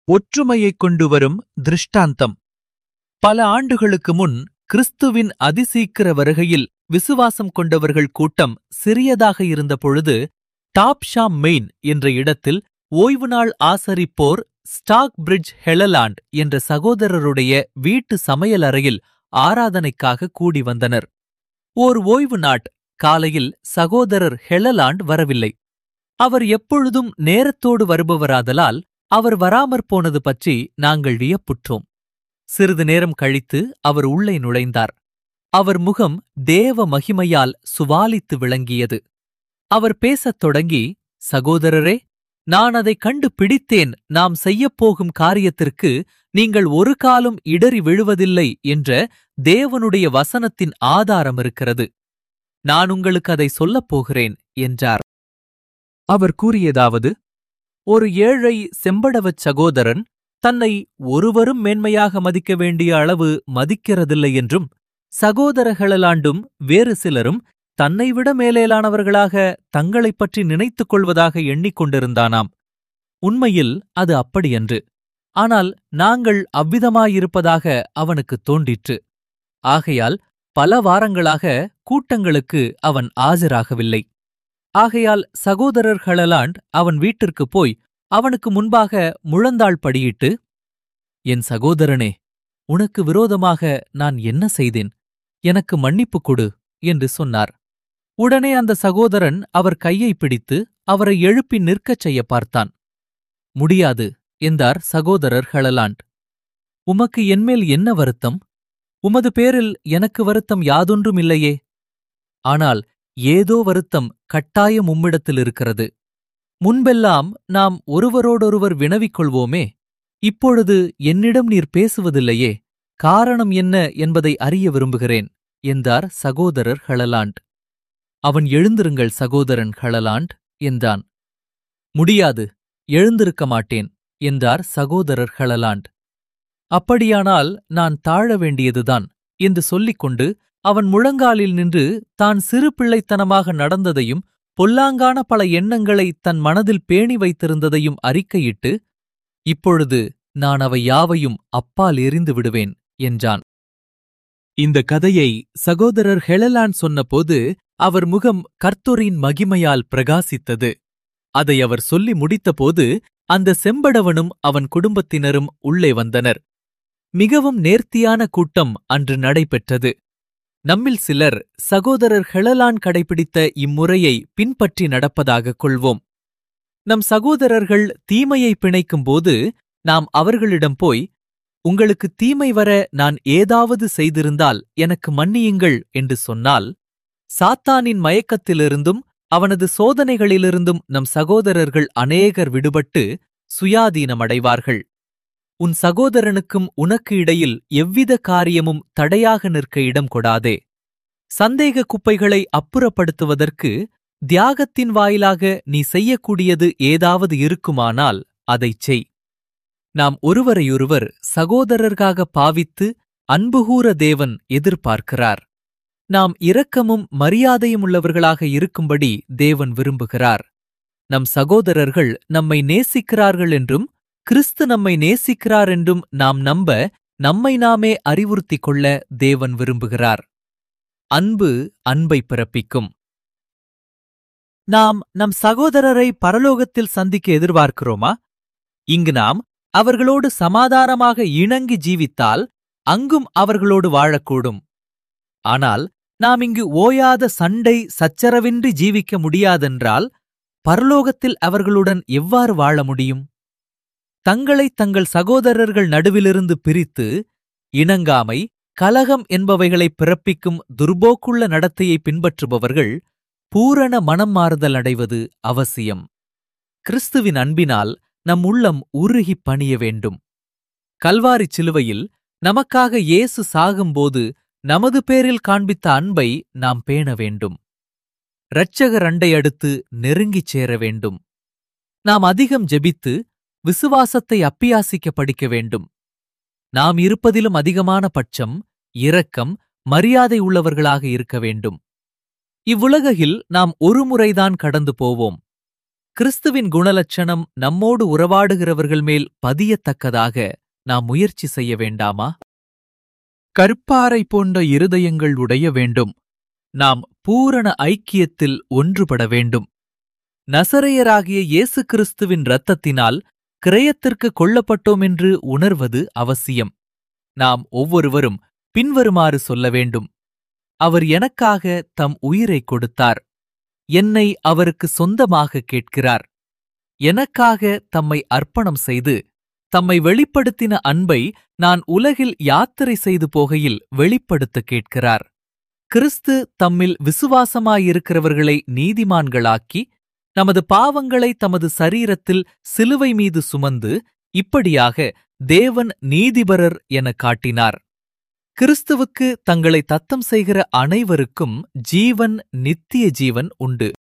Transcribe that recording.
ஒற்றுமையைக் கொண்டுவரும் திருஷ்டாந்தம் பல ஆண்டுகளுக்கு முன் கிறிஸ்துவின் அதிசீக்கிர வருகையில் விசுவாசம் கொண்டவர்கள் கூட்டம் சிறியதாக இருந்தபொழுது டாப்ஷாம் மெயின் என்ற இடத்தில் ஓய்வு நாள் ஆசரிப்போர் ஸ்டாக் பிரிட்ஜ் ஹெலலாண்ட் என்ற சகோதரருடைய வீட்டு சமையலறையில் ஆராதனைக்காக கூடி வந்தனர் ஓர் ஓய்வு நாட் காலையில் சகோதரர் ஹெலலாண்ட் வரவில்லை அவர் எப்பொழுதும் நேரத்தோடு வருபவராதலால் அவர் வராமற் போனது பற்றி நாங்கள் வியப்புற்றோம் சிறிது நேரம் கழித்து அவர் உள்ளே நுழைந்தார் அவர் முகம் தேவ மகிமையால் சுவாலித்து விளங்கியது அவர் பேசத் தொடங்கி சகோதரரே நான் அதைக் கண்டு பிடித்தேன் நாம் செய்யப்போகும் காரியத்திற்கு நீங்கள் ஒரு காலும் இடறி விழுவதில்லை என்ற தேவனுடைய வசனத்தின் ஆதாரம் இருக்கிறது நான் உங்களுக்கு அதை சொல்லப் போகிறேன் என்றார் அவர் கூறியதாவது ஒரு ஏழை செம்படவச் சகோதரன் தன்னை ஒருவரும் மேன்மையாக மதிக்க வேண்டிய அளவு மதிக்கிறதில்லை என்றும் சகோதரர்களாண்டும் வேறு சிலரும் தன்னைவிட மேலேலானவர்களாக தங்களைப் பற்றி நினைத்துக் கொள்வதாக எண்ணிக்கொண்டிருந்தானாம் உண்மையில் அது அப்படியன்று ஆனால் நாங்கள் அவ்விதமாயிருப்பதாக அவனுக்குத் தோன்றிற்று ஆகையால் பல வாரங்களாக கூட்டங்களுக்கு அவன் ஆஜராகவில்லை ஆகையால் சகோதரர்களாண்ட் அவன் வீட்டிற்குப் போய் அவனுக்கு முன்பாக முழந்தாள் படியிட்டு என் சகோதரனே உனக்கு விரோதமாக நான் என்ன செய்தேன் எனக்கு மன்னிப்பு கொடு என்று சொன்னார் உடனே அந்த சகோதரன் அவர் கையை பிடித்து அவரை எழுப்பி நிற்கச் செய்ய பார்த்தான் முடியாது என்றார் சகோதரர் ஹளலாண்ட் உமக்கு என்மேல் என்ன வருத்தம் உமது பேரில் எனக்கு வருத்தம் யாதொன்றும் இல்லையே ஆனால் ஏதோ வருத்தம் கட்டாயம் உம்மிடத்தில் இருக்கிறது முன்பெல்லாம் நாம் ஒருவரோடொருவர் வினவிக் கொள்வோமே இப்பொழுது என்னிடம் நீர் பேசுவதில்லையே காரணம் என்ன என்பதை அறிய விரும்புகிறேன் என்றார் சகோதரர் ஹளலாண்ட் அவன் எழுந்திருங்கள் சகோதரன் ஹளலாண்ட் என்றான் முடியாது எழுந்திருக்க மாட்டேன் என்றார் சகோதரர் ஹளலாண்ட் அப்படியானால் நான் தாழ வேண்டியதுதான் என்று சொல்லிக்கொண்டு அவன் முழங்காலில் நின்று தான் சிறு பிள்ளைத்தனமாக நடந்ததையும் பொல்லாங்கான பல எண்ணங்களை தன் மனதில் பேணி வைத்திருந்ததையும் அறிக்கையிட்டு இப்பொழுது நான் அவை யாவையும் அப்பால் எறிந்து விடுவேன் என்றான் இந்த கதையை சகோதரர் ஹெலலான் சொன்னபோது அவர் முகம் கர்த்தரின் மகிமையால் பிரகாசித்தது அதை அவர் சொல்லி முடித்தபோது அந்த செம்படவனும் அவன் குடும்பத்தினரும் உள்ளே வந்தனர் மிகவும் நேர்த்தியான கூட்டம் அன்று நடைபெற்றது நம்மில் சிலர் சகோதரர் ஹெளலான் கடைபிடித்த இம்முறையை பின்பற்றி நடப்பதாகக் கொள்வோம் நம் சகோதரர்கள் தீமையை பிணைக்கும்போது நாம் அவர்களிடம் போய் உங்களுக்கு தீமை வர நான் ஏதாவது செய்திருந்தால் எனக்கு மன்னியுங்கள் என்று சொன்னால் சாத்தானின் மயக்கத்திலிருந்தும் அவனது சோதனைகளிலிருந்தும் நம் சகோதரர்கள் அநேகர் விடுபட்டு சுயாதீனமடைவார்கள் உன் சகோதரனுக்கும் உனக்கு இடையில் எவ்வித காரியமும் தடையாக நிற்க இடம் கொடாதே சந்தேக குப்பைகளை அப்புறப்படுத்துவதற்கு தியாகத்தின் வாயிலாக நீ செய்யக்கூடியது ஏதாவது இருக்குமானால் அதைச் செய் நாம் ஒருவரையொருவர் சகோதரர்காக பாவித்து அன்புகூர தேவன் எதிர்பார்க்கிறார் நாம் இரக்கமும் மரியாதையும் உள்ளவர்களாக இருக்கும்படி தேவன் விரும்புகிறார் நம் சகோதரர்கள் நம்மை நேசிக்கிறார்கள் என்றும் கிறிஸ்து நம்மை நேசிக்கிறார் என்றும் நாம் நம்ப நம்மை நாமே அறிவுறுத்திக் கொள்ள தேவன் விரும்புகிறார் அன்பு அன்பை பிறப்பிக்கும் நாம் நம் சகோதரரை பரலோகத்தில் சந்திக்க எதிர்பார்க்கிறோமா இங்கு நாம் அவர்களோடு சமாதானமாக இணங்கி ஜீவித்தால் அங்கும் அவர்களோடு வாழக்கூடும் ஆனால் நாம் இங்கு ஓயாத சண்டை சச்சரவின்றி ஜீவிக்க முடியாதென்றால் பரலோகத்தில் அவர்களுடன் எவ்வாறு வாழ முடியும் தங்களை தங்கள் சகோதரர்கள் நடுவிலிருந்து பிரித்து இணங்காமை கலகம் என்பவைகளை பிறப்பிக்கும் துர்போக்குள்ள நடத்தையை பின்பற்றுபவர்கள் பூரண மனம் மாறுதல் அடைவது அவசியம் கிறிஸ்துவின் அன்பினால் நம் உள்ளம் உருகிப் பணிய வேண்டும் கல்வாரிச் சிலுவையில் நமக்காக இயேசு சாகும்போது நமது பேரில் காண்பித்த அன்பை நாம் பேண வேண்டும் இரட்சகர் அண்டை அடுத்து நெருங்கிச் சேர வேண்டும் நாம் அதிகம் ஜெபித்து விசுவாசத்தை அப்பியாசிக்க படிக்க வேண்டும் நாம் இருப்பதிலும் அதிகமான பட்சம் இரக்கம் மரியாதை உள்ளவர்களாக இருக்க வேண்டும் இவ்வுலகில் நாம் ஒரு முறைதான் கடந்து போவோம் கிறிஸ்துவின் குணலட்சணம் நம்மோடு உறவாடுகிறவர்கள் மேல் பதியத்தக்கதாக நாம் முயற்சி செய்ய வேண்டாமா கற்பாறை போன்ற இருதயங்கள் உடைய வேண்டும் நாம் பூரண ஐக்கியத்தில் ஒன்றுபட வேண்டும் நசரேயராகிய இயேசு கிறிஸ்துவின் இரத்தத்தினால் கிரயத்திற்கு கொல்லப்பட்டோம் என்று உணர்வது அவசியம் நாம் ஒவ்வொருவரும் பின்வருமாறு சொல்ல வேண்டும் அவர் எனக்காக தம் உயிரை கொடுத்தார் என்னை அவருக்கு சொந்தமாக கேட்கிறார் எனக்காக தம்மை அர்ப்பணம் செய்து தம்மை வெளிப்படுத்தின அன்பை நான் உலகில் யாத்திரை செய்து போகையில் வெளிப்படுத்த கேட்கிறார் கிறிஸ்து தம்மில் விசுவாசமாயிருக்கிறவர்களை நீதிமான்களாக்கி நமது பாவங்களை தமது சரீரத்தில் சிலுவை மீது சுமந்து இப்படியாக தேவன் நீதிபரர் என காட்டினார் கிறிஸ்துவுக்கு தங்களை தத்தம் செய்கிற அனைவருக்கும் ஜீவன் நித்திய ஜீவன் உண்டு